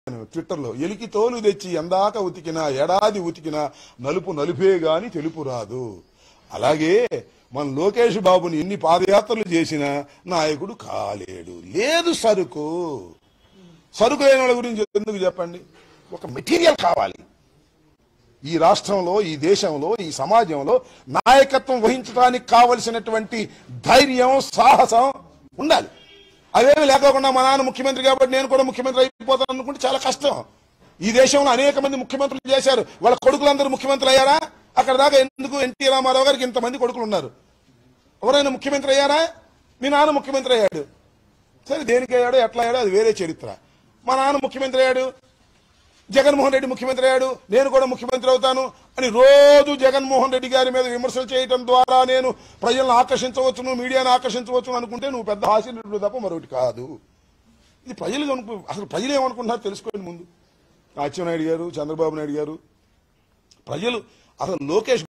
ట్విట్టర్లో ఎలికి తోలు తెచ్చి ఎందాక ఉతికినా ఏడాది ఉతికినా నలుపు నలుపే గాని తెలుపు రాదు అలాగే మన లోకేష్ బాబుని ఎన్ని పాదయాత్రలు చేసినా నాయకుడు కాలేడు లేదు సరుకు సరుకు లేని వాళ్ళ గురించి ఎందుకు చెప్పండి ఒక మెటీరియల్ కావాలి ఈ రాష్ట్రంలో ఈ దేశంలో ఈ సమాజంలో నాయకత్వం వహించడానికి కావలసినటువంటి ధైర్యం సాహసం ఉండాలి అవేమి లేకోకుండా మా నాన్న ముఖ్యమంత్రి కాబట్టి నేను కూడా ముఖ్యమంత్రి అయిపోతాను అనుకుంటే చాలా కష్టం ఈ దేశంలో అనేక మంది ముఖ్యమంత్రులు చేశారు వాళ్ళ కొడుకులందరూ ముఖ్యమంత్రి అయ్యారా అక్కడ దాకా ఎందుకు ఎన్టీ రామారావు గారికి ఇంతమంది కొడుకులు ఉన్నారు ఎవరైనా ముఖ్యమంత్రి అయ్యారా మీ నాన్న ముఖ్యమంత్రి అయ్యాడు సరే దేనికి అయ్యాడో ఎట్లా అయ్యాడో అది వేరే చరిత్ర మా నాన్న ముఖ్యమంత్రి అయ్యాడు జగన్మోహన్ రెడ్డి ముఖ్యమంత్రి అయ్యాడు నేను కూడా ముఖ్యమంత్రి అవుతాను అని రోజు జగన్మోహన్ రెడ్డి గారి మీద విమర్శలు చేయటం ద్వారా నేను ప్రజలను ఆకర్షించవచ్చును మీడియాను ఆకర్షించవచ్చును అనుకుంటే నువ్వు పెద్ద హాస్యుడు తప్ప మరొకటి కాదు ఇది ప్రజలు అనుకు అసలు ప్రజలు ఏమనుకుంటున్నారు తెలుసుకోండి ముందు అచ్చెన్నాయుడు గారు చంద్రబాబు నాయుడు గారు ప్రజలు అసలు లోకేష్